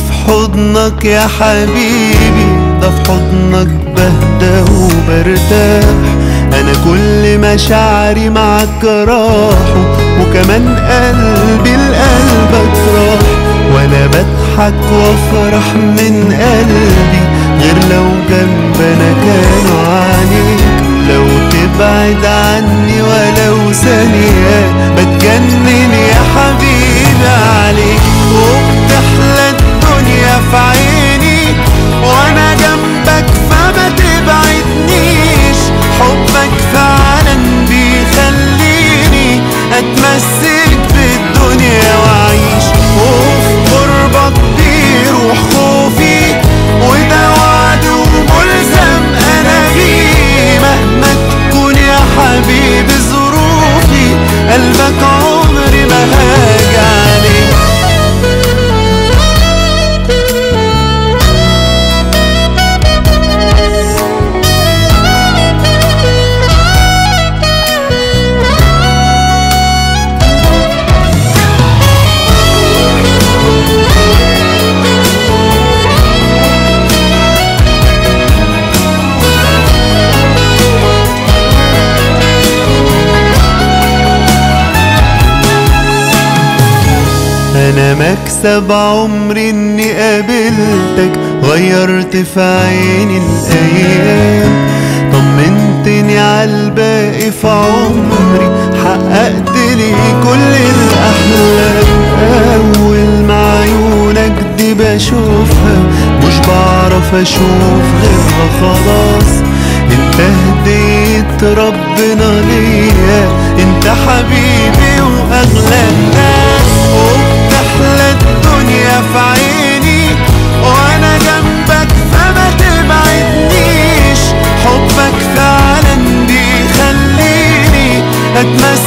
في حضنك يا حبيبي ده في حضنك بهدى وبرتاح انا كل مشاعري معاك راحوا وكمان قلبي لقلبك راح وانا بضحك وافرح من قلبي غير لو جنبنا كانوا عليك لو تبعد عني ولو ثانية بتجنن يا حبيبي عليك وبتحلى الدنيا في عيني وانا جنبك فما تبعدنيش حبك فعلا بيخليني اتمسك بالدنيا واعيش وفي قربك بيروح خوفي وده وعد وملزم انا بيه مهما تكون يا حبيبي ظروفي قلبك عمري ما هاجي عليه انا مكسب عمري اني قابلتك غيرت في عيني الايام طمنتني عالباقي في عمري حققت لي كل الاحلام اول ما عيونك دي بشوفها مش بعرف اشوف غيرها خلاص انت هديت ربنا ليا انت حبيبي واغلى الناس وبتحلى الدنيا في عيني وانا جنبك فما تبعدنيش حبك فعلا بيخليني اتمسك